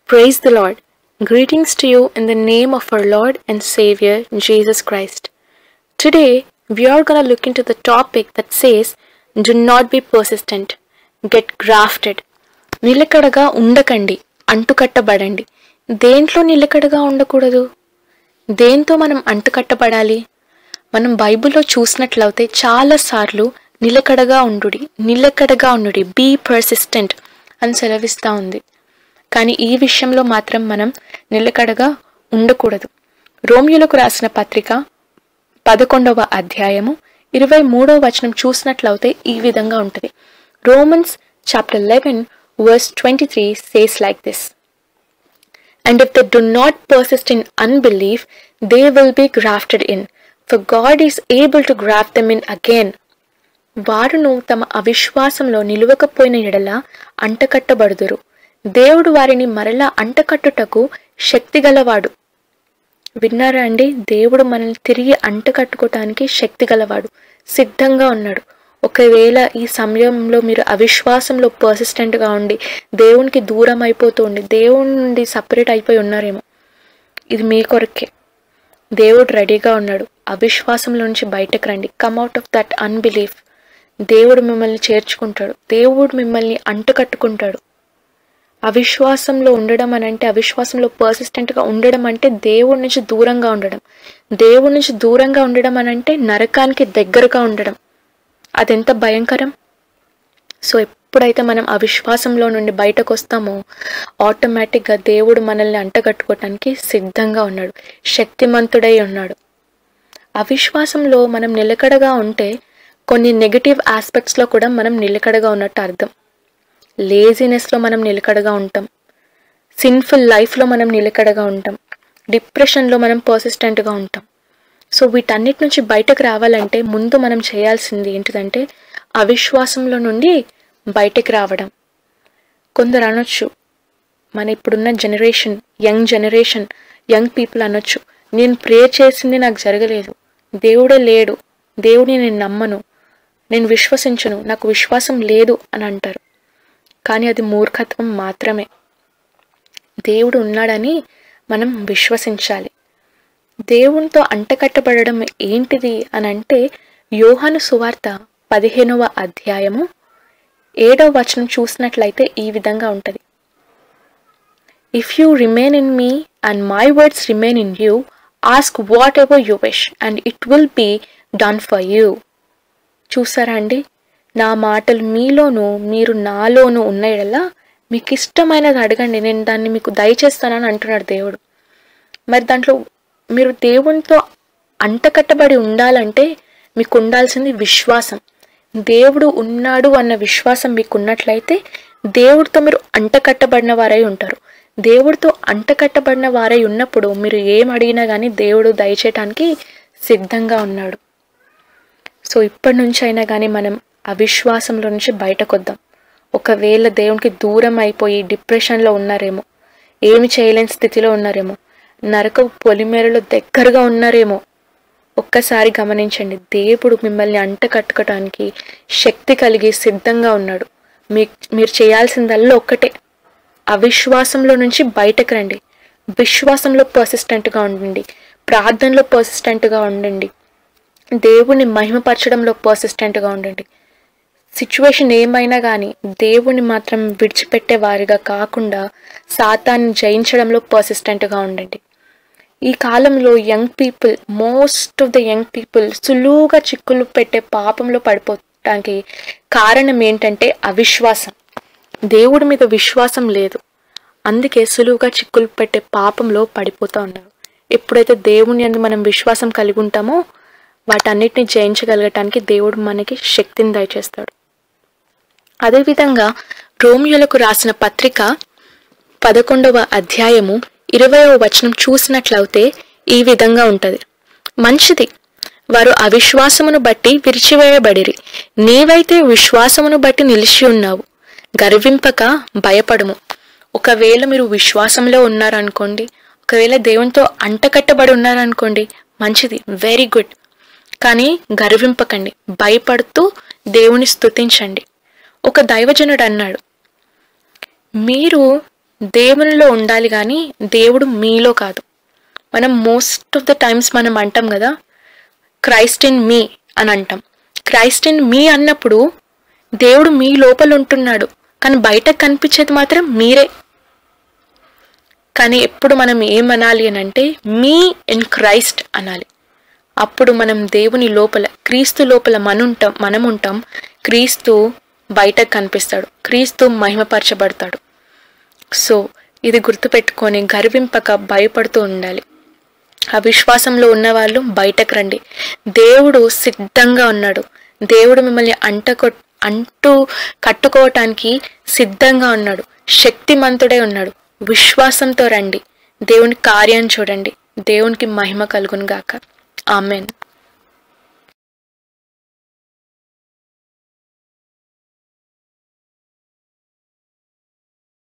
Praise the Lord. Greetings to you in the name of our Lord and Savior Jesus Christ. Today, we are going to look into the topic that says, Do not be persistent, get grafted. నిలకడగా ఉండకండి అంటుకట్టబడండి దేంట్లో నిలకడగా ఉండకూడదు దేంతో మనం అంటుకట్టబడాలి మనం బైబిల్లో చూసినట్లయితే చాలాసార్లు నిలకడగా ఉండుడి నిలకడగా ఉండుడి బీ పర్సిస్టెంట్ అని సెలవిస్తూ ఉంది కానీ ఈ విషయంలో మాత్రం మనం నిలకడగా ఉండకూడదు రోమియోలకు రాసిన పత్రిక పదకొండవ అధ్యాయము ఇరవై మూడవ వచనం చూసినట్లయితే ఈ విధంగా ఉంటుంది Romans chapter eleven verse twenty three says like this And if they do not persist in unbelief, they will be grafted in. For God is able to graft them in again. వారును తమ అవిశ్వాసంలో నిలువకపోయిన ఎడల అంటకట్టబడుదురు దేవుడు వారిని మరలా అంటకట్టుటకు శక్తి గలవాడు విన్నారా అండి దేవుడు మనల్ని తిరిగి అంటకట్టుకోవటానికి శక్తి గలవాడు సిద్ధంగా ఉన్నాడు ఒకవేళ ఈ సమయంలో మీరు అవిశ్వాసంలో పర్సిస్టెంట్గా ఉండి దేవునికి దూరం అయిపోతూ ఉండి దేవుని నుండి సపరేట్ అయిపోయి ఉన్నారేమో ఇది మీ కొరకే దేవుడు రెడీగా ఉన్నాడు అవిశ్వాసంలో నుంచి బయటకు రండి come out of that unbelief దేవుడు మిమ్మల్ని చేర్చుకుంటాడు దేవుడు మిమ్మల్ని అంటుకట్టుకుంటాడు అవిశ్వాసంలో ఉండడం అని అంటే అవిశ్వాసంలో పర్సిస్టెంట్గా ఉండడం అంటే దేవుడి నుంచి దూరంగా ఉండడం దేవుడి నుంచి దూరంగా ఉండడం అని అంటే నరకానికి దగ్గరగా ఉండడం అదెంత భయంకరం సో ఎప్పుడైతే మనం అవిశ్వాసంలో నుండి బయటకు వస్తామో ఆటోమేటిక్గా దేవుడు మనల్ని అంటగట్టుకోవటానికి సిద్ధంగా ఉన్నాడు శక్తిమంతుడై ఉన్నాడు అవిశ్వాసంలో మనం నిలకడగా ఉంటే కొన్ని నెగిటివ్ ఆస్పెక్ట్స్లో కూడా మనం నిలకడగా ఉన్నట్టు అర్థం లేజినెస్లో మనం నిలకడగా ఉంటాం సిన్ఫుల్ లైఫ్లో మనం నిలకడగా ఉంటాం డిప్రెషన్లో మనం పర్సిస్టెంట్గా ఉంటాం సో వీటన్నిటి నుంచి బయటకు రావాలంటే ముందు మనం చేయాల్సింది ఏంటిదంటే అవిశ్వాసంలో నుండి బయటకు రావడం కొందరు అనొచ్చు మన ఇప్పుడున్న generation young generation young people అనొచ్చు నేను ప్రేయర్ చేసింది నాకు జరగలేదు దేవుడే లేడు దేవుడిని నేను నమ్మను నేను విశ్వసించను నాకు విశ్వాసం లేదు అని అంటారు కానీ అది మూర్ఖత్వం మాత్రమే దేవుడు ఉన్నాడని మనం విశ్వసించాలి దేవునితో అంటకట్టబడడం ఏంటిది అని అంటే యోహాను సువార్త పదిహేనవ అధ్యాయము ఏడవ వచనం చూసినట్లయితే ఈ విధంగా ఉంటుంది if you remain in me and my words remain in you ask whatever you wish and it will be done for you చూసారా అండి నా మాటలు మీలోను మీరు నాలోను ఉన్నాయడల్లా మీకు ఇష్టమైనది అడగండి నేను దాన్ని మీకు దయచేస్తానని అంటున్నాడు దేవుడు మరి దాంట్లో మీరు దేవునితో అంటకట్టబడి ఉండాలంటే మీకు ఉండాల్సింది విశ్వాసం దేవుడు ఉన్నాడు అన్న విశ్వాసం మీకు ఉన్నట్లయితే దేవుడితో మీరు అంటకట్టబడిన వారై ఉంటారు దేవుడితో అంటకట్టబడిన వారై ఉన్నప్పుడు మీరు ఏం అడిగినా కానీ దేవుడు దయచేయటానికి సిద్ధంగా ఉన్నాడు సో ఇప్పటి నుంచి అయినా కానీ మనం అవిశ్వాసంలో నుంచి బయటకొద్దాం ఒకవేళ దేవునికి దూరం అయిపోయి డిప్రెషన్లో ఉన్నారేమో ఏమి చేయలేని స్థితిలో ఉన్నారేమో నరక పొలిమేరలో దగ్గరగా ఉన్నారేమో ఒక్కసారి గమనించండి దేవుడు మిమ్మల్ని అంట కట్టుకోవటానికి శక్తి కలిగి సిద్ధంగా ఉన్నాడు మీ మీరు చేయాల్సిందల్లా ఒక్కటే అవిశ్వాసంలో నుంచి బయటకు రండి విశ్వాసంలో పర్సిస్టెంట్గా ఉండండి ప్రార్థనలో పర్సిస్టెంట్గా ఉండండి దేవుని మహిమపరచడంలో పర్సిస్టెంట్గా ఉండండి సిచ్యువేషన్ ఏమైనా కానీ దేవుని మాత్రం విడిచిపెట్టే వారిగా కాకుండా సాతాన్ని జయించడంలో పర్సిస్టెంట్గా ఉండండి ఈ కాలంలో young people most of the young people సులువుగా చిక్కులు పెట్టే పాపంలో పడిపోవటానికి కారణం ఏంటంటే అవిశ్వాసం దేవుడి మీద విశ్వాసం లేదు అందుకే సులువుగా చిక్కులు పెట్టే పాపంలో పడిపోతూ ఉన్నారు ఎప్పుడైతే దేవుని అందు మనం విశ్వాసం కలిగి ఉంటామో వాటన్నిటిని జయించగలగటానికి దేవుడు మనకి శక్తిని దయచేస్తాడు అదేవిధంగా రోమియోలకు రాసిన పత్రిక పదకొండవ అధ్యాయము ఇరవయవ వచనం చూసినట్లయితే ఈ విధంగా ఉంటుంది మంచిది వారు అవిశ్వాసమును బట్టి విరిచివేయబడిరి నీవైతే విశ్వాసమును బట్టి నిలిచి ఉన్నావు గర్వింపక భయపడము ఒకవేళ మీరు విశ్వాసంలో ఉన్నారనుకోండి ఒకవేళ దేవునితో అంటకట్టబడి ఉన్నారనుకోండి మంచిది వెరీ గుడ్ కానీ గర్వింపకండి భయపడుతూ దేవుని స్తుతించండి ఒక దైవజనుడు అన్నాడు మీరు దేవునిలో ఉండాలి కానీ దేవుడు మీలో కాదు మనం మోస్ట్ ఆఫ్ ద టైమ్స్ మనం అంటాం కదా క్రైస్ట్ ఇన్ మీ అని అంటాం క్రైస్ట్ ఇన్ మీ అన్నప్పుడు దేవుడు మీ లోపల ఉంటున్నాడు కానీ బయటకు కనిపించేది మాత్రం మీరే కానీ ఎప్పుడు మనం ఏమనాలి అని అంటే మీ ఇన్ క్రైస్ట్ అనాలి అప్పుడు మనం దేవుని లోపల క్రీస్తు లోపల మనుంటాం మనం ఉంటాం క్రీస్తు బయటకు కనిపిస్తాడు క్రీస్తు మహిమపరచబడతాడు సో ఇది గుర్తుపెట్టుకొని గర్వింపక భయపడుతూ ఉండాలి ఆ విశ్వాసంలో ఉన్నవాళ్ళు బయటకు రండి దేవుడు సిద్ధంగా ఉన్నాడు దేవుడు మిమ్మల్ని అంటకొ అంటూ కట్టుకోవటానికి సిద్ధంగా ఉన్నాడు శక్తిమంతుడే ఉన్నాడు విశ్వాసంతో రండి దేవుని కార్యాన్ని చూడండి దేవునికి మహిమ కలుగును గాక ఆమెన్